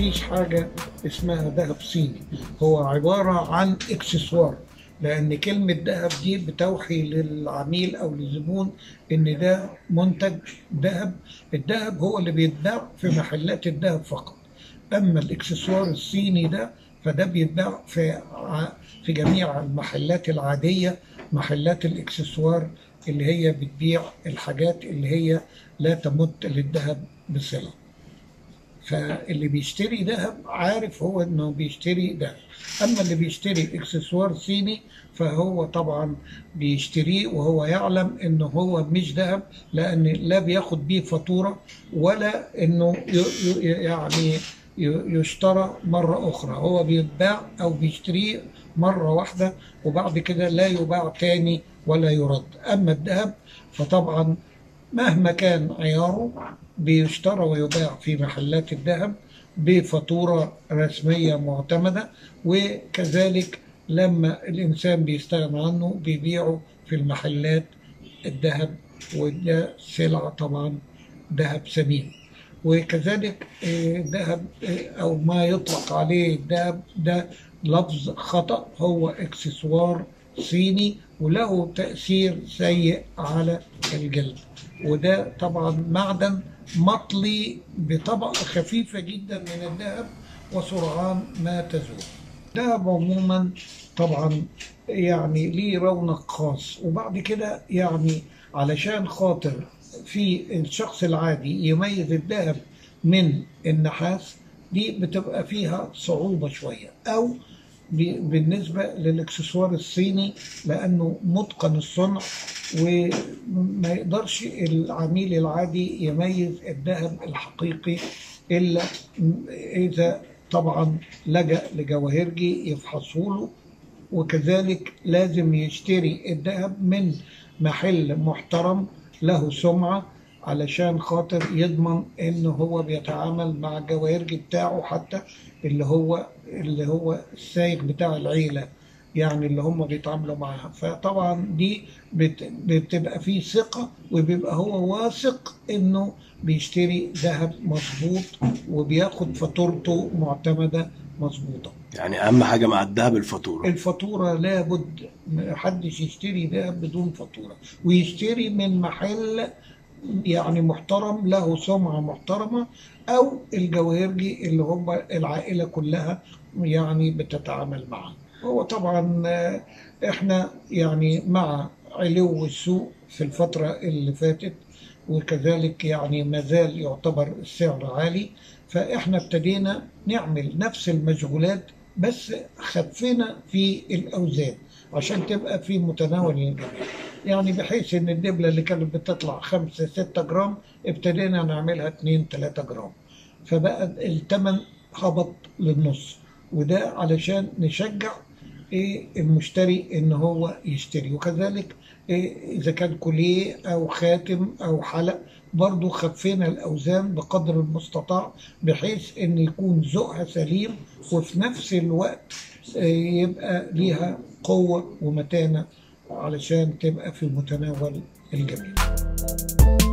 مفيش حاجة اسمها ذهب صيني هو عبارة عن اكسسوار لأن كلمة ذهب دي بتوحي للعميل أو للزبون إن ده منتج ذهب الذهب هو اللي بيتباع في محلات الذهب فقط أما الإكسسوار الصيني ده فده بيتباع في ع- في جميع المحلات العادية محلات الإكسسوار اللي هي بتبيع الحاجات اللي هي لا تمت للذهب بصلة فاللي بيشتري ذهب عارف هو انه بيشتري ذهب اما اللي بيشتري اكسسوار صيني فهو طبعا بيشتريه وهو يعلم انه هو مش ذهب لان لا بياخد بيه فاتوره ولا انه ي- ي- يعني ي- يشترى مرة أخرى هو بيتباع أو بيشتريه مرة واحدة وبعد كده لا يباع تاني ولا يرد أما الذهب فطبعا مهما كان عياره بيشترى ويباع في محلات الذهب بفاتورة رسمية معتمدة وكذلك لما الإنسان بيستغنى عنه بيبيعه في المحلات الذهب وده سلعة طبعا ذهب ثمين وكذلك آه، ذهب آه، أو ما يطلق عليه الذهب ده لفظ خطأ هو اكسسوار صيني وله تأثير سيء على الجلد وده طبعا معدن مطلي بطبقة خفيفة جدا من الذهب وسرعان ما تزول الذهب عموما طبعا يعني ليه رونق خاص وبعد كده يعني علشان خاطر في الشخص العادي يميز الذهب من النحاس دي بتبقى فيها صعوبة شوية أو ب- بالنسبة للإكسسوار الصيني لأنه متقن الصنع وما يقدرش العميل العادي يميز الذهب الحقيقي إلا إذا طبعا لجأ لجواهرجي يفحصه له وكذلك لازم يشتري الذهب من محل محترم له سمعة علشان خاطر يضمن ان هو بيتعامل مع الجواهرجي بتاعه حتى اللي هو اللي هو السايق بتاع العيلة يعني اللي هم بيتعاملوا معاها فطبعا دي بت- بتبقى فيه ثقة وبيبقى هو واثق انه بيشتري ذهب مظبوط وبياخد فاتورته معتمدة مظبوطة يعني اهم حاجه مع الذهب الفاتوره الفاتورة لابد محدش يشتري ذهب بدون فاتورة ويشتري من محل يعني محترم له سمعة محترمة أو الجواهرجي اللي هم العائلة كلها يعني بتتعامل معه هو طبعا آه، احنا يعني مع علو السوق في الفترة اللي فاتت وكذلك يعني ما زال يعتبر السعر عالي فاحنا ابتدينا نعمل نفس المشغولات بس خفينا في الاوزان عشان تبقى في متناول الجميع يعني بحيث ان الدبله اللي كانت بتطلع 5 6 جرام ابتدينا نعملها 2 3 جرام فبقى الثمن هبط للنص وده علشان نشجع ايه المشتري ان هو يشتري وكذلك إيه اذا كان كوليه او خاتم او حلق برضو خفينا الاوزان بقدر المستطاع بحيث ان يكون ذوقها سليم وفي نفس الوقت إيه يبقى ليها قوة ومتانة علشان تبقى في متناول الجميع